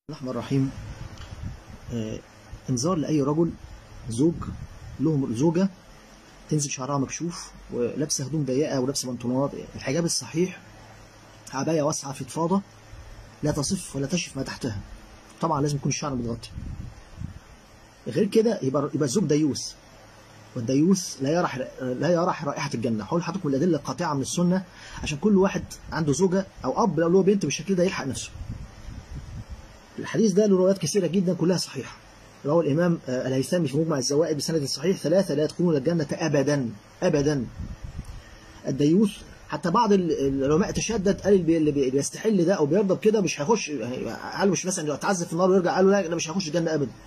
الرحمن الرحيم آه انذار لأي رجل زوج له زوجة تنزل شعرها مكشوف ولابسة هدوم ضيقة ولابسة بنطلونات الحجاب الصحيح عباية واسعة فضفاضة لا تصف ولا تشف ما تحتها طبعا لازم يكون الشعر متغطي غير كده يبقى يبقى الزوج ديوث والديوث لا يرى لا يرى رائحة الجنة هقول لحضرتك الأدلة القاطعة من السنة عشان كل واحد عنده زوجة أو أب لو له بنت بالشكل ده يلحق نفسه الحديث ده له روايات كثيرة جدا كلها صحيحة روى الإمام الهيثمي في مجمع الزوائد بسند صحيح ثلاثة لا يدخلون الجنة أبدا أبدا الديوث حتى بعض العلماء تشدد قال اللي بيستحل ده او بيرضى بكده مش هيخش قالوا مش مثلا يتعذب في النار ويرجع قالوا لا مش هيخش الجنه ابدا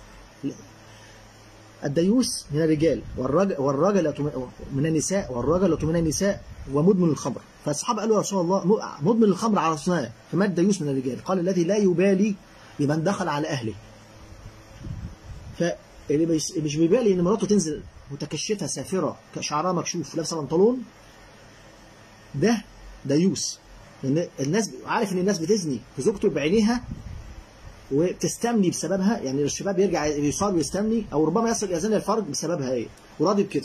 الديوث من الرجال والرجل والرجل من النساء والرجل من النساء ومدمن الخمر فالصحابه قالوا يا رسول الله مدمن الخمر على عرفناه فما الديوث من الرجال قال الذي لا يبالي بمن دخل على اهله فاللي مش بيبالي ان مراته تنزل متكشفه سافره شعرها مكشوف لابسه بنطلون ده ديوث لان الناس عارف ان الناس بتزني في زوجته بعينيها وبتستمني بسببها يعني الشباب يرجع يصاب ويستمني او ربما يصل الى زنا الفرج بسببها ايه وراضي بكده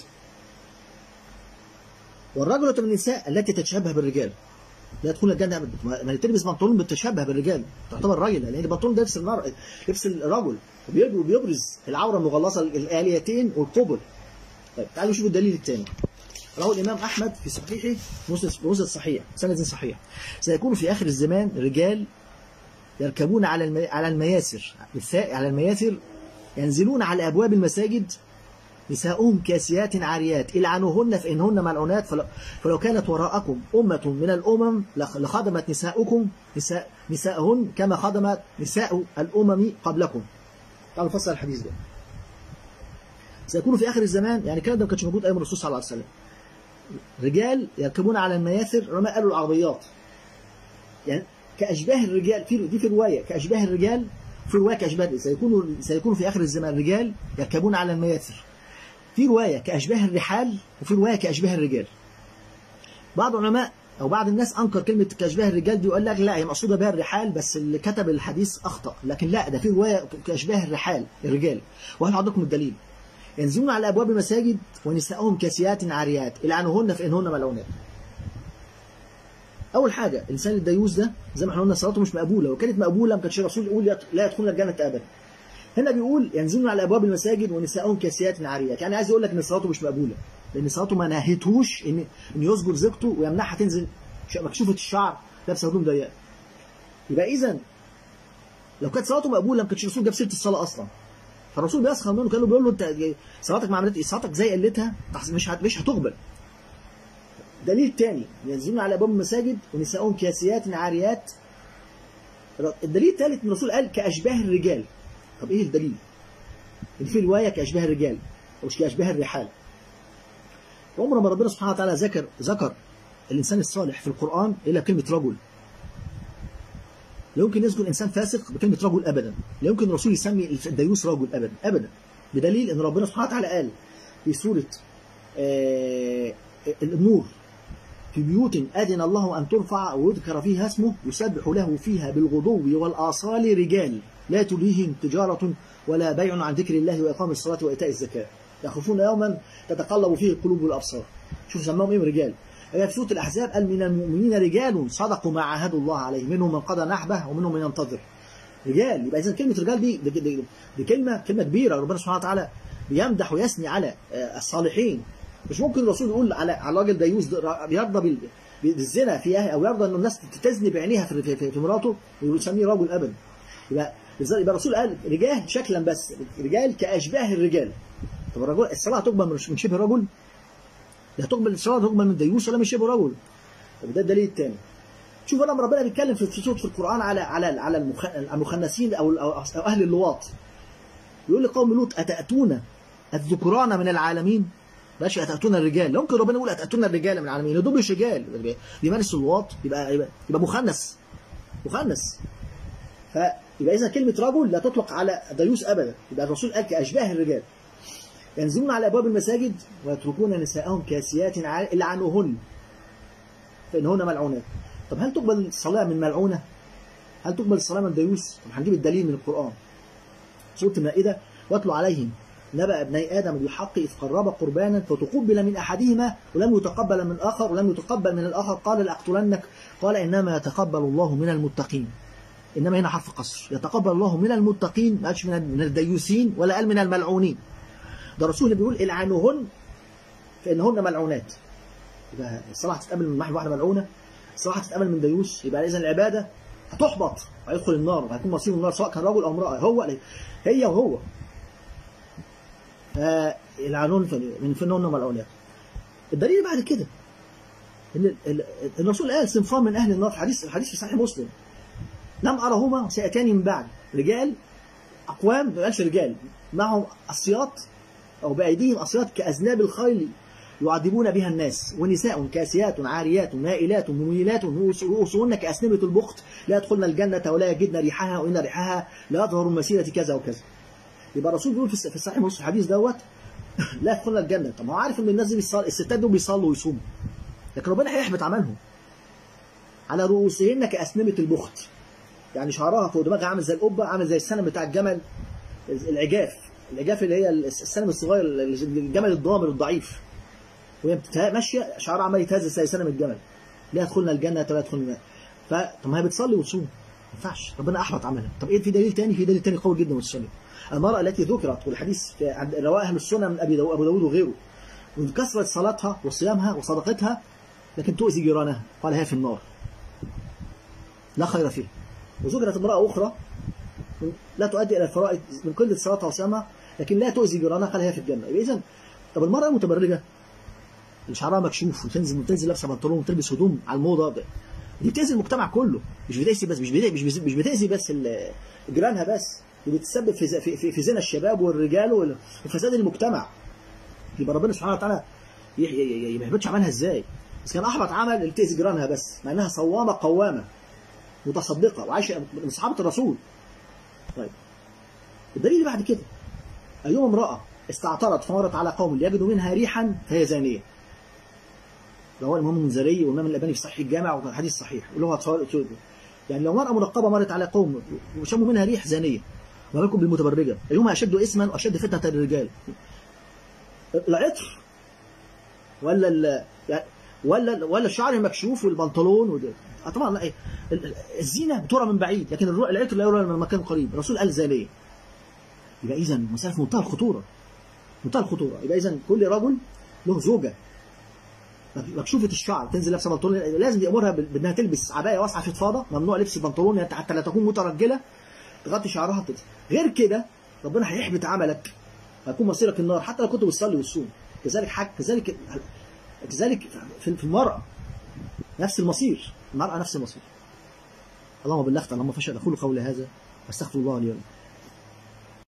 والرجل من النساء التي تتشبه بالرجال لا تدخل الجنه ابدا ما تلبس بنطلون بتتشبه بالرجال تعتبر راجل لان البنطلون ده لبس النار لبس الرجل وبيبرز العوره المغلظه الاليتين والقبل طيب تعالوا نشوف الدليل الثاني روى الإمام أحمد في صحيحه مسند صحيح سند صحيح سيكون في آخر الزمان رجال يركبون على المي... على المياسر على المياسر ينزلون على أبواب المساجد نساؤهم كاسيات عاريات العنوهن فإنهن ملعونات فلو... فلو كانت وراءكم أمة من الأمم لخدمت نساؤكم نساء نساءهن كما خدمت نساء الأمم قبلكم تعالوا نفسر الحديث ده سيكون في آخر الزمان يعني الكلام ده ما كانش موجود أيام الرسول صلى الله عليه وسلم رجال يركبون على المياثر رمى قالوا العربيات يعني كأشباه الرجال في دي في رواية كأشباه الرجال في رواية كأشباه سيكون سيكون في آخر الزمان رجال يركبون على المياثر في رواية كأشباه الرحال وفي رواية كأشباه الرجال بعض العلماء أو بعض الناس أنكر كلمة كأشباه الرجال دي وقال لك لا هي مقصودة بها الرحال بس اللي كتب الحديث أخطأ لكن لا ده في رواية كأشباه الرحال الرجال وهل عندكم الدليل ينزلون على أبواب المساجد ونساؤهم كاسيات عاريات العنوهن فإنهن ملعونات أول حاجة الإنسان الديوث ده زي ما احنا قلنا صلاته مش مقبولة لو كانت مقبولة ما كانش الرسول يقول لا يدخلون الجنة أبدا هنا بيقول ينزلون على أبواب المساجد ونساؤهم كاسيات عاريات يعني عايز يقول لك إن صلاته مش مقبولة لأن صلاته ما نهتهوش إن إن يسجد زوجته ويمنعها تنزل مكشوفة الشعر لابسة هدوم ضيقة يبقى إذا لو كانت صلاته مقبولة ما كانش الرسول جاب سيرة الصلاة أصلا فالرسول بيسخر منه كانوا بيقول له انت صلاتك ما عملت ايه صلاتك زي قلتها مش مش هتقبل دليل تاني ينزلون على ابواب المساجد ونساؤهم كاسيات عاريات الدليل الثالث ان الرسول قال كاشباه الرجال طب ايه الدليل ان في روايه كاشباه الرجال مش كاشباه الرحال عمر ما ربنا سبحانه وتعالى ذكر ذكر الانسان الصالح في القران الا كلمه رجل لا يمكن يذكر انسان فاسق بكلمه رجل ابدا لا يمكن الرسول يسمي الديوث رجل ابدا ابدا بدليل ان ربنا سبحانه وتعالى قال في سوره آه النور في بيوت اذن الله ان ترفع ويذكر فيها اسمه يسبح له فيها بالغدو والاصال رجال لا تلهيهم تجاره ولا بيع عن ذكر الله واقام الصلاه وايتاء الزكاه يخافون يوما تتقلب فيه القلوب والابصار شوف سماهم ايه رجال في سورة الأحزاب قال من المؤمنين رجال صدقوا ما عاهدوا الله عليه منهم من قضى نحبه ومنهم من ينتظر رجال يبقى إذا كلمة رجال دي دي, دي, دي كلمة كلمة كبيرة ربنا سبحانه وتعالى بيمدح ويثني على الصالحين مش ممكن الرسول يقول على على راجل ديوث يرضى بالزنا في أو يرضى إن الناس تزني بعينيها في, في, في, في مراته ويسميه رجل أبدا يبقى يبقى الرسول قال رجال شكلا بس رجال كأشباه الرجال طب الرجل الصلاة تقبل من شبه الرجل لا تقبل الصلاه تقبل من ديوث ولا من شبه رجل طب ده الدليل الثاني شوف لما ربنا بيتكلم في سوره في القران على على على المخنثين او او اهل اللواط يقول لقوم لوط اتاتون الذكران من العالمين ماشي اتاتون الرجال لا يمكن ربنا يقول اتاتون الرجال من العالمين دول مش رجال بيمارس اللواط يبقى يبقى, يبقى مخنث مخنث فيبقى اذا كلمه رجل لا تطلق على ديوث ابدا يبقى الرسول قال كاشباه الرجال ينزلون على أبواب المساجد ويتركون نساءهم كاسيات لعنوهن فإنهن ملعونات طب هل تقبل الصلاة من ملعونة هل تقبل الصلاه من ديوس؟ طب هنجيب الدليل من القران سوره المائده واتلو عليهم نبأ ابني آدم بالحق إذ قرب قربانا فتقبل من أحدهما ولم يتقبل من آخر ولم يتقبل من الآخر قال لأقتلنك قال إنما يتقبل الله من المتقين إنما هنا حرف قصر يتقبل الله من المتقين ما قالش من الديوسين ولا قال من الملعونين ده الرسول اللي بيقول العنوهن فإنهن ملعونات يبقى الصلاة هتتقبل من واحدة ملعونة الصلاة هتتقبل من ديوس يبقى إذا العبادة هتحبط وهيدخل النار وهيكون مصيره النار سواء كان رجل أو امرأة هو هي وهو العنون من فنون ملعونات الدليل بعد كده ان الرسول قال صنفان من اهل النار حديث الحديث في صحيح مسلم لم ارهما سياتان من بعد رجال اقوام ما قالش رجال معهم الصياط او بايديهم اصياط كاذناب الخيل يعذبون بها الناس ونساء كاسيات عاريات مائلات مميلات رؤوسهن كاسنمه البخت لا يدخلن الجنه ولا يجدن ريحها وان ريحها لا يظهر مسيره كذا وكذا يبقى الرسول بيقول في الصحيح مسلم الحديث دوت لا يدخلن الجنه طب ما هو عارف ان الناس دي بيصلي الستات دول بيصلوا ويصوموا لكن ربنا هيحبط عملهم على رؤوسهن كاسنمه البخت يعني شعرها فوق دماغها عامل زي القبه عامل زي السنم بتاع الجمل العجاف العجاف اللي هي السنم الصغير الجمل الضامر الضعيف وهي ماشيه شعرها عمال يتهز زي سنم الجمل لا يدخلنا الجنه ولا يدخلنا النار فطب ما هي بتصلي وتصوم ما ينفعش ربنا احبط عملها طب ايه في دليل تاني في دليل تاني قوي جدا والسنه المرأة التي ذكرت والحديث رواه أهل السنة من أبي أبو داود وغيره من كثرة صلاتها وصيامها وصدقتها لكن تؤذي جيرانها قال هي في النار لا خير فيها وذكرت امرأة أخرى لا تؤدي إلى الفرائض من قلة صلاتها وصيامها لكن لا تؤذي جيرانها قال هي في الجنة إذا طب المرأة المتبرجة اللي شعرها مكشوف وتنزل وتنزل لابسه بنطلون وتلبس هدوم على الموضه ده دي بتأذي المجتمع كله مش بتأذي بس مش بتأذي مش مش بتأذي بس جيرانها بس دي بتسبب في في في زنا الشباب والرجال وفساد المجتمع يبقى ربنا سبحانه وتعالى ما يهبطش عملها ازاي بس كان احبط عمل اللي تأذي جيرانها بس مع انها صوامه قوامه متصدقه وعايشه من صحابه الرسول طيب الدليل بعد كده ايما امراه استعطرت فمرت على قوم ليجدوا منها ريحا فهي زانيه رواه الامام المنذري والامام الالباني في صحيح الجامع والحديث صحيح واللي هو يعني لو مرأة منقبة مرت على قوم وشموا منها ريح زانية ما بالكم بالمتبرجة أيهما أشد اسما وأشد فتنة للرجال العطر ولا ال ولا ولا الشعر المكشوف والبنطلون وده طبعا لا الزينة بترى من بعيد لكن العطر لا يرى من مكان قريب الرسول قال زانية يبقى إذا مسألة في منتهى الخطورة منتهى الخطورة يبقى إذا كل رجل له زوجة مكشوفة الشعر تنزل لابسه بنطلون لازم يأمرها بانها تلبس عبايه واسعه فضفاضه ممنوع لبس البنطلون حتى لا تكون مترجله تغطي شعرها تلبس. غير كده ربنا هيحبط عملك هيكون مصيرك النار حتى لو كنت بتصلي وتصوم كذلك حق كذلك كذلك في المرأة نفس المصير المرأة نفس المصير اللهم بلغت اللهم فشل أقول قولي هذا واستغفر الله لي ولكم